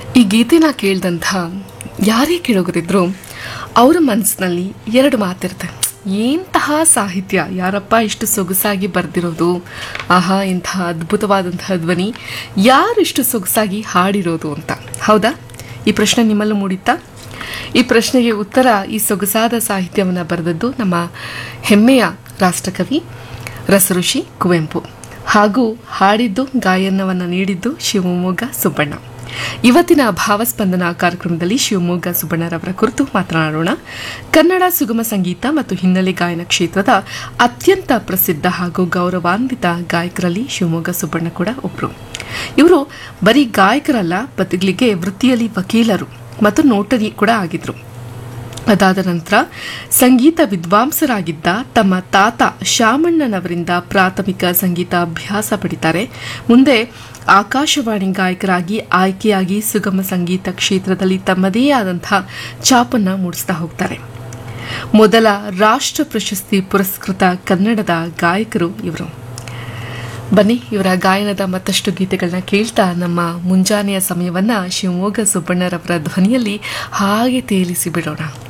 ಈ ಗೀತೆನ ಕೇಳಿದಂಥ ಯಾರೇ ಕೇಳೋಗರಿದ್ರು ಅವರ ಮನಸ್ಸಿನಲ್ಲಿ ಎರಡು ಮಾತಿರುತ್ತೆ ಎಂತಹ ಸಾಹಿತ್ಯ ಯಾರಪ್ಪ ಇಷ್ಟು ಸೊಗಸಾಗಿ ಬರೆದಿರೋದು ಆಹಾ ಇಂತಹ ಅದ್ಭುತವಾದಂತಹ ಧ್ವನಿ ಯಾರು ಇಷ್ಟು ಸೊಗಸಾಗಿ ಹಾಡಿರೋದು ಅಂತ ಹೌದಾ ಈ ಪ್ರಶ್ನೆ ನಿಮ್ಮಲ್ಲೂ ಮೂಡಿತ್ತಾ ಈ ಪ್ರಶ್ನೆಗೆ ಉತ್ತರ ಈ ಸೊಗಸಾದ ಸಾಹಿತ್ಯವನ್ನು ಬರೆದದ್ದು ನಮ್ಮ ಹೆಮ್ಮೆಯ ರಾಷ್ಟ್ರಕವಿ ರಸಋಷಿ ಕುವೆಂಪು ಹಾಗೂ ಹಾಡಿದ್ದು ಗಾಯನವನ್ನು ನೀಡಿದ್ದು ಶಿವಮೊಗ್ಗ ಸುಬ್ಬಣ್ಣ ಇವತ್ತಿನ ಭಾವಸ್ಪಂದನ ಕಾರ್ಯಕ್ರಮದಲ್ಲಿ ಶಿವಮೊಗ್ಗ ಸುಬ್ಬಣ್ಣರವರ ಕುರಿತು ಮಾತನಾಡೋಣ ಕನ್ನಡ ಸುಗಮ ಸಂಗೀತ ಮತ್ತು ಹಿನ್ನೆಲೆ ಗಾಯನ ಕ್ಷೇತ್ರದ ಅತ್ಯಂತ ಪ್ರಸಿದ್ಧ ಹಾಗೂ ಗೌರವಾನ್ವಿತ ಗಾಯಕರಲ್ಲಿ ಶಿವಮೊಗ್ಗ ಸುಬ್ಬಣ್ಣ ಕೂಡ ಒಬ್ಬರು ಇವರು ಬರೀ ಗಾಯಕರಲ್ಲ ಬದಲಿಗೆ ವೃತ್ತಿಯಲ್ಲಿ ವಕೀಲರು ಮತ್ತು ನೋಟರಿ ಕೂಡ ಆಗಿದ್ರು ಅದಾದ ನಂತರ ಸಂಗೀತ ವಿದ್ವಾಂಸರಾಗಿದ್ದ ತಮ್ಮ ತಾತ ಶಾಮಣ್ಣನವರಿಂದ ಪ್ರಾಥಮಿಕ ಸಂಗೀತ ಅಭ್ಯಾಸ ಪಡಿತಾರೆ ಮುಂದೆ ಆಕಾಶವಾಣಿ ಗಾಯಕರಾಗಿ ಆಯ್ಕೆಯಾಗಿ ಸುಗಮ ಸಂಗೀತ ಕ್ಷೇತ್ರದಲ್ಲಿ ತಮ್ಮದೇ ಆದಂತಹ ಛಾಪನ್ನ ಮೂಡಿಸ್ತಾ ಹೋಗ್ತಾರೆ ಮೊದಲ ರಾಷ್ಟ್ರ ಪ್ರಶಸ್ತಿ ಪುರಸ್ಕೃತ ಕನ್ನಡದ ಗಾಯಕರು ಇವರು ಬನ್ನಿ ಇವರ ಗಾಯನದ ಮತ್ತಷ್ಟು ಗೀತೆಗಳನ್ನ ಕೇಳ್ತಾ ನಮ್ಮ ಮುಂಜಾನೆಯ ಸಮಯವನ್ನ ಶಿವಮೊಗ್ಗ ಸುಬ್ಬಣ್ಣರವರ ಧ್ವನಿಯಲ್ಲಿ ಹಾಗೆ ತೇಲಿಸಿ ಬಿಡೋಣ